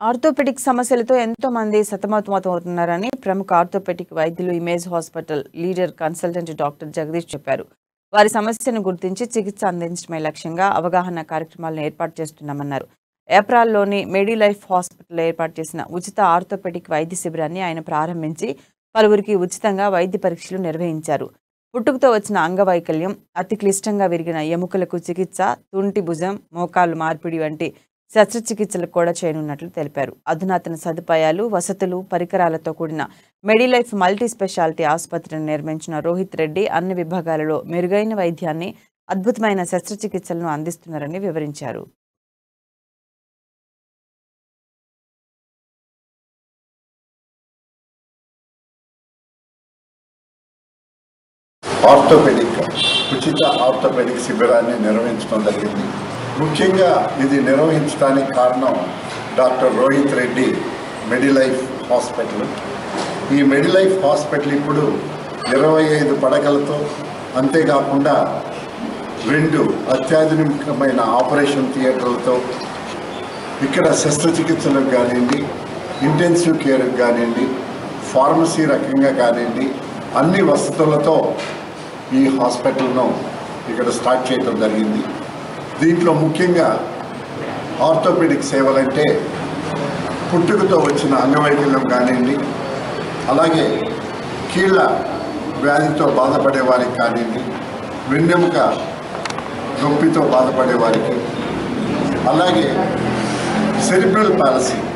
orthopaedic సమస్యలతో ఎంతో మంది సతమతమవుతున్నారని ప్రముఖ ఆర్థోపెడిక్ వైద్యులు image hospital leader consultant doctor Jagadish చెప్పారు వారి సమస్యను గుర్తించి చికిత్స అందించడమే లక్ష్యంగా అవగాహన కార్యక్రమాలను ఏర్పాటు చేస్తున్నామన్నారు ఏప్రాల్లోని మెడిలైఫ్ హాస్పిటల్ ఏర్పాటు చేసిన ఉచిత ఆర్థోపెడిక్ వైద్య శిబిరాన్ని ఆయన ప్రారంభించి పలువురికి ఉచితంగా వైద్య పరీక్షలు నిర్వహించారు పుట్టుకతో వచ్చిన అంగవైకల్యం అతి క్లిష్టంగా విరిగిన ఎముకలకు చికిత్స తుంటి భుజం మోకాలు మార్పిడి వంటి శస్త్రచికిత్సలు కూడా చేయనున్నట్లు తెలిపారు అధునాతన సదుపాయాలు వసతులు పరికరాలతో కూడిన మెడిలైఫ్ మల్టీ స్పెషాలిటీ ఆసుపత్రిని నిర్మించిన రోహిత్ రెడ్డి అన్ని విభాగాలలో మెరుగైన వైద్యాన్ని అద్భుతమైన శస్త్రచికిత్సలను అందిస్తున్నారని వివరించారు ఆర్థోపెడిక్ ఉచిత ఆర్థోపెడిక్ శిబిరాన్ని నిర్వహించడం జరిగింది ముఖ్యంగా ఇది నిర్వహించడానికి కారణం doctor Rohit Reddy Medilife hospital ఈ మెడిలైఫ్ హాస్పిటల్ ఇప్పుడు ఇరవై ఐదు పడకలతో అంతేకాకుండా రెండు అత్యాధునికమైన ఆపరేషన్ థియేటర్లతో ఇక్కడ శస్త్రచికిత్సలకు కానివ్వండి ఇంటెన్సివ్ కేర్కి కానివ్వండి ఫార్మసీ రకంగా కానివ్వండి అన్ని వసతులతో ఈ హాస్పిటల్ను ఇక్కడ స్టార్ట్ చేయడం జరిగింది దీంట్లో ముఖ్యంగా ఆర్థోపెడిక్ సేవలంటే పుట్టుకతో వచ్చిన అంగవైకల్యం కానివ్వండి అలాగే కీళ్ళ వ్యాధితో బాధపడే వారికి కానివ్వండి వెన్నెముక నొప్పితో బాధపడే వారికి అలాగే సెరిబ్రల్ పాలసీ